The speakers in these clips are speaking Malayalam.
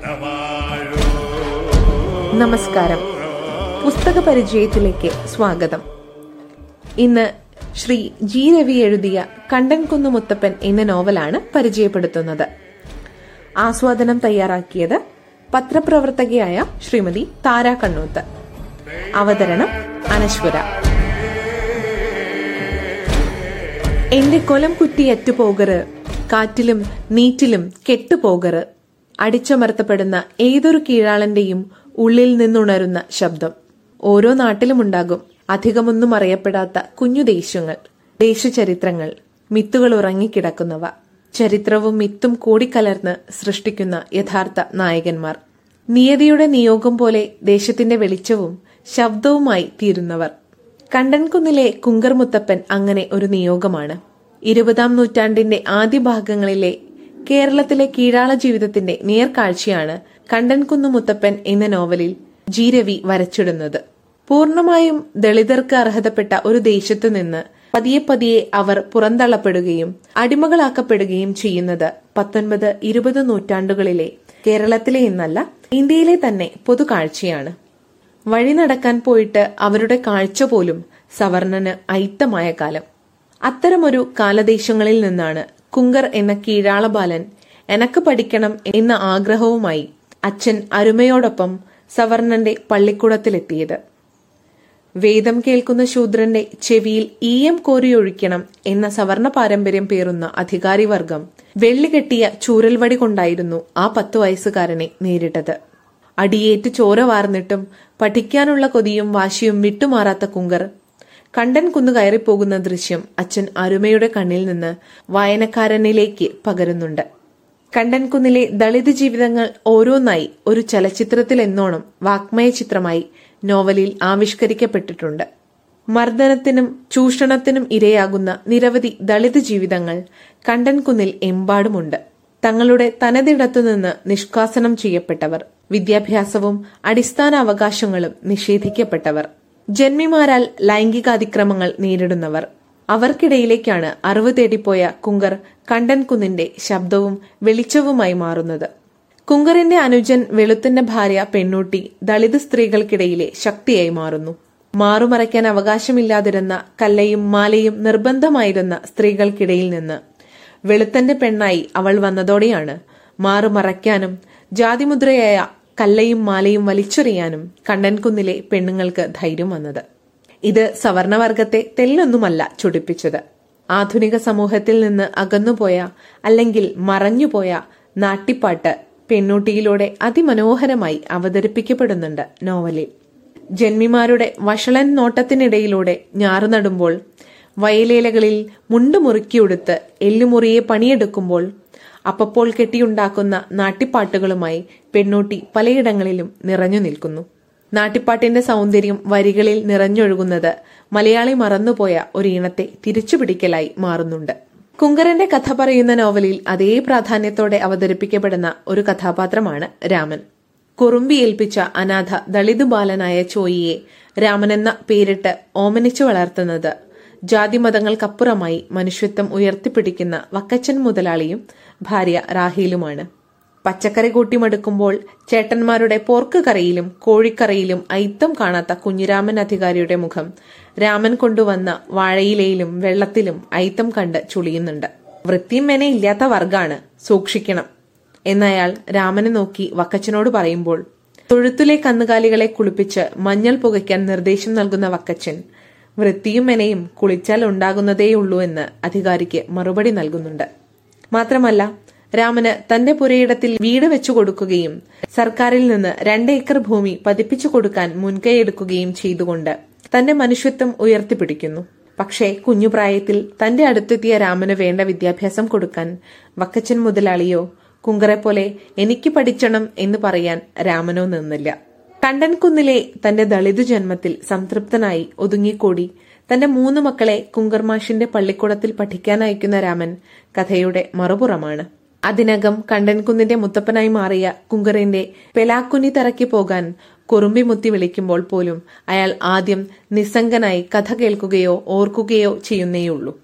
നമസ്കാരം പുസ്തക പരിചയത്തിലേക്ക് സ്വാഗതം ഇന്ന് ശ്രീ ജി രവി എഴുതിയ കണ്ടൻകുന്ന് മുത്തപ്പൻ എന്ന നോവലാണ് പരിചയപ്പെടുത്തുന്നത് ആസ്വാദനം തയ്യാറാക്കിയത് പത്രപ്രവർത്തകയായ ശ്രീമതി താര കണ്ണൂത്ത് അവതരണം അനശ്വര എന്റെ കൊലം കുറ്റിയറ്റു പോകറ് കാറ്റിലും നീറ്റിലും കെട്ടുപോകറ് അടിച്ചമർത്തപ്പെടുന്ന ഏതൊരു കീഴാളന്റെയും ഉള്ളിൽ നിന്നുണരുന്ന ശബ്ദം ഓരോ നാട്ടിലുമുണ്ടാകും അധികമൊന്നും അറിയപ്പെടാത്ത കുഞ്ഞു ദേശങ്ങൾ ദേശചരിത്രങ്ങൾ മിത്തുകൾ ഉറങ്ങിക്കിടക്കുന്നവ ചരിത്രവും മിത്തും കൂടിക്കലർന്ന് സൃഷ്ടിക്കുന്ന യഥാർത്ഥ നായകന്മാർ നിയതിയുടെ നിയോഗം പോലെ ദേശത്തിന്റെ വെളിച്ചവും ശബ്ദവുമായി തീരുന്നവർ കണ്ടൻകുന്നിലെ കുങ്കർ മുത്തപ്പൻ അങ്ങനെ ഒരു നിയോഗമാണ് ഇരുപതാം നൂറ്റാണ്ടിന്റെ ആദ്യ ഭാഗങ്ങളിലെ കേരളത്തിലെ കീഴാള ജീവിതത്തിന്റെ നേർക്കാഴ്ചയാണ് കണ്ടൻകുന്ന് മുത്തപ്പൻ എന്ന നോവലിൽ ജി രവി വരച്ചിടുന്നത് പൂർണ്ണമായും ദളിതർക്ക് അർഹതപ്പെട്ട ഒരു ദേശത്തു നിന്ന് പതിയെ പതിയെ അവർ പുറന്തള്ളപ്പെടുകയും അടിമകളാക്കപ്പെടുകയും ചെയ്യുന്നത് പത്തൊൻപത് ഇരുപത് നൂറ്റാണ്ടുകളിലെ കേരളത്തിലെ എന്നല്ല ഇന്ത്യയിലെ തന്നെ പൊതുകാഴ്ചയാണ് വഴി നടക്കാൻ പോയിട്ട് അവരുടെ കാഴ്ച പോലും സവർണന് അയിത്തമായ കാലം അത്തരമൊരു കാലദേശങ്ങളിൽ നിന്നാണ് കുങ്കർ എന്ന കീഴാള ബാലൻ എനക്ക് പഠിക്കണം എന്ന ആഗ്രഹവുമായി അച്ഛൻ അരുമയോടൊപ്പം സവർണന്റെ പള്ളിക്കൂടത്തിലെത്തിയത് വേദം കേൾക്കുന്ന ശൂദ്രന്റെ ചെവിയിൽ ഈയം കോരിയൊഴിക്കണം എന്ന സവർണ പാരമ്പര്യം പേറുന്ന അധികാരിവർഗം വെള്ളികെട്ടിയ ചൂരൽവടി കൊണ്ടായിരുന്നു ആ പത്തു വയസ്സുകാരനെ നേരിട്ടത് അടിയേറ്റ് ചോര വാർന്നിട്ടും പഠിക്കാനുള്ള കൊതിയും വാശിയും വിട്ടുമാറാത്ത കുങ്കർ കണ്ടൻ കുന്നു കയറിപ്പോകുന്ന ദൃശ്യം അച്ഛൻ അരുമയുടെ കണ്ണിൽ നിന്ന് വായനക്കാരനിലേക്ക് പകരുന്നുണ്ട് കണ്ടൻകുന്നിലെ ദളിത് ജീവിതങ്ങൾ ഓരോന്നായി ഒരു ചലച്ചിത്രത്തിൽ എന്നോണം വാഗ്മയ ചിത്രമായി നോവലിൽ ആവിഷ്കരിക്കപ്പെട്ടിട്ടുണ്ട് മർദ്ദനത്തിനും ചൂഷണത്തിനും ഇരയാകുന്ന നിരവധി ദളിത് ജീവിതങ്ങൾ കണ്ടൻകുന്നിൽ എമ്പാടുമുണ്ട് തങ്ങളുടെ തനതിടത്തുനിന്ന് നിഷ്കാസനം ചെയ്യപ്പെട്ടവർ വിദ്യാഭ്യാസവും അടിസ്ഥാന അവകാശങ്ങളും നിഷേധിക്കപ്പെട്ടവർ ജന്മിമാരാൽ ലൈംഗികാതിക്രമങ്ങൾ നേരിടുന്നവർ അവർക്കിടയിലേക്കാണ് അറിവ് തേടിപ്പോയ കുങ്കർ കണ്ടൻകുന്നിന്റെ ശബ്ദവും വെളിച്ചവുമായി മാറുന്നത് കുങ്കറിന്റെ അനുജൻ വെളുത്തിന്റെ ഭാര്യ പെണ്ണൂട്ടി ദളിത് സ്ത്രീകൾക്കിടയിലെ ശക്തിയായി മാറുന്നു മാറുമറയ്ക്കാൻ അവകാശമില്ലാതിരുന്ന കല്ലയും മാലയും നിർബന്ധമായിരുന്ന സ്ത്രീകൾക്കിടയിൽ നിന്ന് വെളുത്തന്റെ പെണ്ണായി അവൾ വന്നതോടെയാണ് മാറുമറയ്ക്കാനും ജാതിമുദ്രയായ കല്ലയും മാലയും വലിച്ചെറിയാനും കണ്ടൻകുന്നിലെ പെണ്ണുങ്ങൾക്ക് ധൈര്യം വന്നത് ഇത് സവർണവർഗത്തെ തെല്ലൊന്നുമല്ല ചൊടിപ്പിച്ചത് ആധുനിക സമൂഹത്തിൽ നിന്ന് അകന്നുപോയ അല്ലെങ്കിൽ മറഞ്ഞുപോയ നാട്ടിപ്പാട്ട് പെണ്ണൂട്ടിയിലൂടെ അതിമനോഹരമായി അവതരിപ്പിക്കപ്പെടുന്നുണ്ട് നോവലിൽ ജന്മിമാരുടെ വഷളൻ നോട്ടത്തിനിടയിലൂടെ ഞാറുനടുമ്പോൾ വയലേലകളിൽ മുണ്ടു മുറുക്കിയെടുത്ത് എല്ലുമുറിയെ പണിയെടുക്കുമ്പോൾ അപ്പപ്പോൾ കെട്ടിയുണ്ടാക്കുന്ന നാട്ടിപ്പാട്ടുകളുമായി പെണ്ണൂട്ടി പലയിടങ്ങളിലും നിറഞ്ഞു നിൽക്കുന്നു നാട്ടിപ്പാട്ടിന്റെ സൗന്ദര്യം വരികളിൽ നിറഞ്ഞൊഴുകുന്നത് മലയാളി മറന്നുപോയ ഒരു ഈണത്തെ തിരിച്ചുപിടിക്കലായി മാറുന്നുണ്ട് കുങ്കരന്റെ കഥ പറയുന്ന നോവലിൽ അതേ പ്രാധാന്യത്തോടെ അവതരിപ്പിക്കപ്പെടുന്ന ഒരു കഥാപാത്രമാണ് രാമൻ കുറുമ്പി ഏൽപ്പിച്ച അനാഥ ദളിത് ബാലനായ ചോയിയെ രാമനെന്ന പേരിട്ട് ഓമനിച്ചു വളർത്തുന്നത് ജാതിമതങ്ങൾക്കപ്പുറമായി മനുഷ്യത്വം ഉയർത്തിപ്പിടിക്കുന്ന വക്കച്ചൻ മുതലാളിയും ഭാര്യ റാഹീലുമാണ് പച്ചക്കറി കൂട്ടിമടുക്കുമ്പോൾ ചേട്ടന്മാരുടെ പോർക്ക് കറിയിലും കോഴിക്കറിയിലും ഐത്തം കാണാത്ത കുഞ്ഞിരാമൻ അധികാരിയുടെ മുഖം രാമൻ കൊണ്ടുവന്ന വാഴയിലയിലും വെള്ളത്തിലും ഐത്തം കണ്ട് ചുളിയുന്നുണ്ട് വൃത്തിയും മെനെ ഇല്ലാത്ത വർഗാണ് സൂക്ഷിക്കണം എന്നയാൾ രാമനെ നോക്കി വക്കച്ചനോട് പറയുമ്പോൾ തൊഴുത്തിലെ കന്നുകാലികളെ കുളിപ്പിച്ച് മഞ്ഞൾ പുകയ്ക്കാൻ നിർദ്ദേശം നൽകുന്ന വക്കച്ചൻ വൃത്തിയും മെനയും കുളിച്ചാൽ ഉണ്ടാകുന്നതേയുള്ളൂ എന്ന് അധികാരിക്ക് മറുപടി നൽകുന്നുണ്ട് മാത്രമല്ല രാമന് തന്റെ പുരയിടത്തിൽ വീട് വെച്ചു കൊടുക്കുകയും സർക്കാരിൽ നിന്ന് രണ്ട് ഏക്കർ ഭൂമി പതിപ്പിച്ചു കൊടുക്കാൻ മുൻകൈയെടുക്കുകയും ചെയ്തുകൊണ്ട് തന്റെ മനുഷ്യത്വം ഉയർത്തിപ്പിടിക്കുന്നു പക്ഷേ കുഞ്ഞുപ്രായത്തിൽ തന്റെ അടുത്തെത്തിയ രാമന് വേണ്ട വിദ്യാഭ്യാസം കൊടുക്കാൻ വക്കച്ചൻ മുതലാളിയോ കുങ്കറെ പോലെ എനിക്ക് പഠിച്ചണം എന്ന് പറയാൻ രാമനോ നിന്നില്ല കണ്ടൻകുന്നിലെ തന്റെ ദളിത് ജന്മത്തിൽ സംതൃപ്തനായി ഒതുങ്ങിക്കൂടി തന്റെ മൂന്ന് മക്കളെ കുങ്കർമാഷിന്റെ പള്ളിക്കൂടത്തിൽ പഠിക്കാൻ അയക്കുന്ന രാമൻ കഥയുടെ മറുപുറമാണ് അതിനകം കണ്ടൻകുന്നിന്റെ മുത്തപ്പനായി മാറിയ കുങ്കറിന്റെ പെലാക്കുനി തറക്കി പോകാൻ കുറുമ്പി മുത്തി വിളിക്കുമ്പോൾ പോലും അയാൾ ആദ്യം നിസ്സംഗനായി കഥ കേൾക്കുകയോ ഓർക്കുകയോ ചെയ്യുന്നേയുള്ളൂ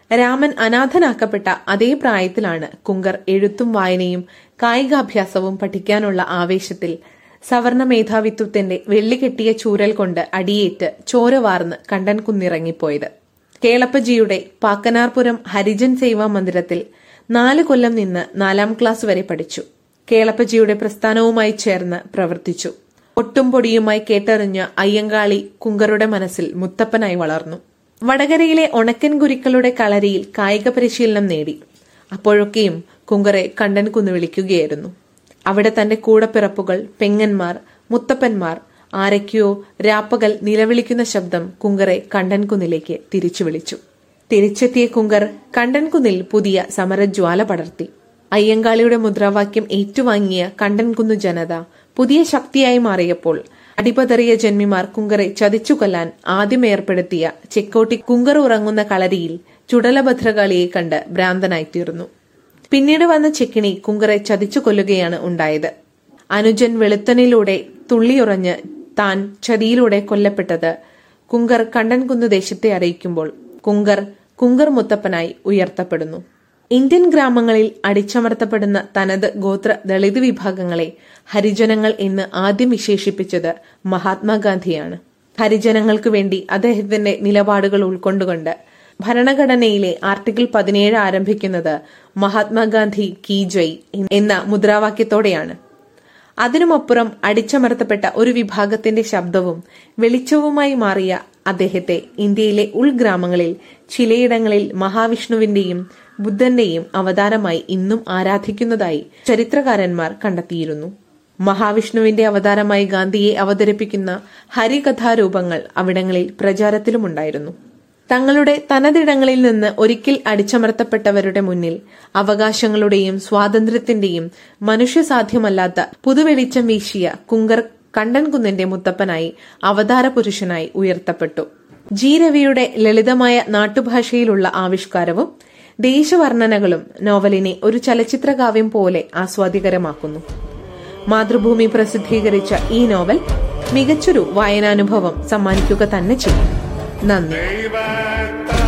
രാമൻ അനാഥനാക്കപ്പെട്ട അതേ പ്രായത്തിലാണ് കുങ്കർ എഴുത്തും വായനയും കായികാഭ്യാസവും പഠിക്കാനുള്ള ആവേശത്തിൽ സവർണ മേധാവിത്വത്തിന്റെ വെള്ളികെട്ടിയ ചൂരൽ കൊണ്ട് അടിയേറ്റ് ചോര വാർന്ന് കണ്ടൻ കുന്നിറങ്ങിപ്പോയത് കേളപ്പജിയുടെ പാക്കനാർപുരം ഹരിജൻ സേവാ മന്ദിരത്തിൽ നാല് കൊല്ലം നിന്ന് നാലാം ക്ലാസ് വരെ പഠിച്ചു കേളപ്പജിയുടെ പ്രസ്ഥാനവുമായി ചേർന്ന് പ്രവർത്തിച്ചു ഒട്ടും പൊടിയുമായി കേട്ടറിഞ്ഞ അയ്യങ്കാളി കുങ്കറുടെ മനസ്സിൽ മുത്തപ്പനായി വളർന്നു വടകരയിലെ ഉണക്കൻ കുരുക്കളുടെ കളരിയിൽ കായിക പരിശീലനം നേടി അപ്പോഴൊക്കെയും കുങ്കറെ കണ്ടൻ കുന്ന് വിളിക്കുകയായിരുന്നു അവിടെ തന്റെ കൂടപ്പിറപ്പുകൾ പെങ്ങന്മാർ മുത്തപ്പന്മാർ ആരൊക്കെയോ രാപ്പകൽ നിലവിളിക്കുന്ന ശബ്ദം കുങ്കറെ കണ്ടൻകുന്നിലേക്ക് തിരിച്ചു വിളിച്ചു തിരിച്ചെത്തിയ കുങ്കർ കണ്ടൻകുന്നിൽ പുതിയ സമരജ്വാല പടർത്തി അയ്യങ്കാളിയുടെ മുദ്രാവാക്യം ഏറ്റുവാങ്ങിയ കണ്ടൻകുന്നു ജനത പുതിയ ശക്തിയായി മാറിയപ്പോൾ അടിപതറിയ ജന്മിമാർ കുങ്കറെ ചതിച്ചു കൊല്ലാൻ ആദ്യം ഏർപ്പെടുത്തിയ ചെക്കോട്ടി കുങ്കർ ഉറങ്ങുന്ന കളരിയിൽ ചുടലഭദ്രകാളിയെ കണ്ട് ഭ്രാന്തനായിത്തീർന്നു പിന്നീട് വന്ന ചെക്കിണി കുങ്കറെ ചതിച്ചു കൊല്ലുകയാണ് ഉണ്ടായത് അനുജൻ വെളുത്തനിലൂടെ തുള്ളിയുറഞ്ഞ് താൻ ചതിയിലൂടെ കൊല്ലപ്പെട്ടത് കുങ്കർ കണ്ടൻകുന്ന് ദേശത്തെ അറിയിക്കുമ്പോൾ കുങ്കർ കുങ്കർ മുത്തപ്പനായി ഉയർത്തപ്പെടുന്നു ഇന്ത്യൻ ഗ്രാമങ്ങളിൽ അടിച്ചമർത്തപ്പെടുന്ന തനത് ഗോത്ര ദളിത് വിഭാഗങ്ങളെ ഹരിജനങ്ങൾ എന്ന് ആദ്യം വിശേഷിപ്പിച്ചത് മഹാത്മാഗാന്ധിയാണ് ഹരിജനങ്ങൾക്ക് വേണ്ടി അദ്ദേഹത്തിന്റെ നിലപാടുകൾ ഉൾക്കൊണ്ടുകൊണ്ട് ഭരണഘടനയിലെ ആർട്ടിക്കിൾ പതിനേഴ് ആരംഭിക്കുന്നത് മഹാത്മാഗാന്ധി കി ജയ് എന്ന മുദ്രാവാക്യത്തോടെയാണ് അതിനുമപ്പുറം അടിച്ചമർത്തപ്പെട്ട ഒരു വിഭാഗത്തിന്റെ ശബ്ദവും വെളിച്ചവുമായി മാറിയ അദ്ദേഹത്തെ ഇന്ത്യയിലെ ഉൾഗ്രാമങ്ങളിൽ ചിലയിടങ്ങളിൽ മഹാവിഷ്ണുവിന്റെയും ബുദ്ധന്റെയും അവതാരമായി ഇന്നും ആരാധിക്കുന്നതായി ചരിത്രകാരന്മാർ കണ്ടെത്തിയിരുന്നു മഹാവിഷ്ണുവിന്റെ അവതാരമായി ഗാന്ധിയെ അവതരിപ്പിക്കുന്ന ഹരികഥാരൂപങ്ങൾ അവിടങ്ങളിൽ പ്രചാരത്തിലുമുണ്ടായിരുന്നു തങ്ങളുടെ തനതിടങ്ങളിൽ നിന്ന് ഒരിക്കൽ അടിച്ചമർത്തപ്പെട്ടവരുടെ മുന്നിൽ അവകാശങ്ങളുടെയും സ്വാതന്ത്ര്യത്തിന്റെയും മനുഷ്യസാധ്യമല്ലാത്ത പുതുവെളിച്ചം വീശിയ കുങ്കർ കണ്ടൻകുന്നിന്റെ മുത്തപ്പനായി അവതാര പുരുഷനായി ഉയർത്തപ്പെട്ടു ജി രവിയുടെ ലളിതമായ നാട്ടുഭാഷയിലുള്ള ആവിഷ്കാരവും ദേശവർണ്ണനകളും നോവലിനെ ഒരു ചലച്ചിത്രകാവ്യം പോലെ ആസ്വാദികരമാക്കുന്നു മാതൃഭൂമി പ്രസിദ്ധീകരിച്ച ഈ നോവൽ മികച്ചൊരു വായനാനുഭവം സമ്മാനിക്കുക തന്നെ ചെയ്യും നന്ദി ദൈവത്താൽ